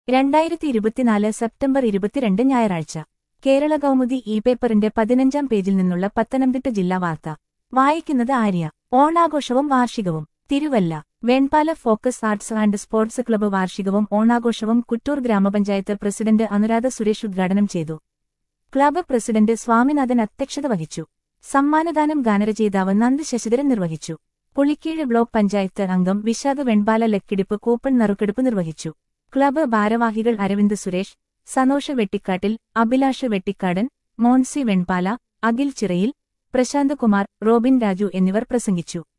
രണ്ടായിരത്തി ഇരുപത്തിനാല് സെപ്റ്റംബർ ഇരുപത്തിരണ്ട് ഞായറാഴ്ച കേരള കൗമുദി ഇ പേപ്പറിന്റെ പതിനഞ്ചാം പേജിൽ നിന്നുള്ള പത്തനംതിട്ട ജില്ലാ വാർത്ത വായിക്കുന്നത് ആര്യ ഓണാഘോഷവും വാർഷികവും Thiruvalla Venpala focus arts and sports club വാർഷികവും ഓണാഘോഷവും കുറ്റൂർ ഗ്രാമപഞ്ചായത്ത് പ്രസിഡന്റ് അനുരാധ സുരേഷ് ഉദ്ഘാടനം ചെയ്തു ക്ലബ്ബ് പ്രസിഡന്റ് സ്വാമിനാഥൻ അധ്യക്ഷത വഹിച്ചു സമ്മാനദാനം ഗാനരചയിതാവ് നന്ദ് ശശിധരൻ നിർവഹിച്ചു പുളിക്കീഴ് ബ്ലോക്ക് പഞ്ചായത്ത് അംഗം വിശാഖ വെൺപാല ലക്കിടിപ്പ് കൂപ്പൺ നറുക്കെടുപ്പ് നിർവഹിച്ചു ക്ലബ്ബ് ഭാരവാഹികൾ അരവിന്ദ് സുരേഷ് സനോഷ് വെട്ടിക്കാട്ടിൽ അഭിലാഷ് വെട്ടിക്കാടൻ മോൻസി വെൺപാല അഖിൽ ചിറയിൽ പ്രശാന്ത് കുമാർ റോബിൻ രാജു എന്നിവർ പ്രസംഗിച്ചു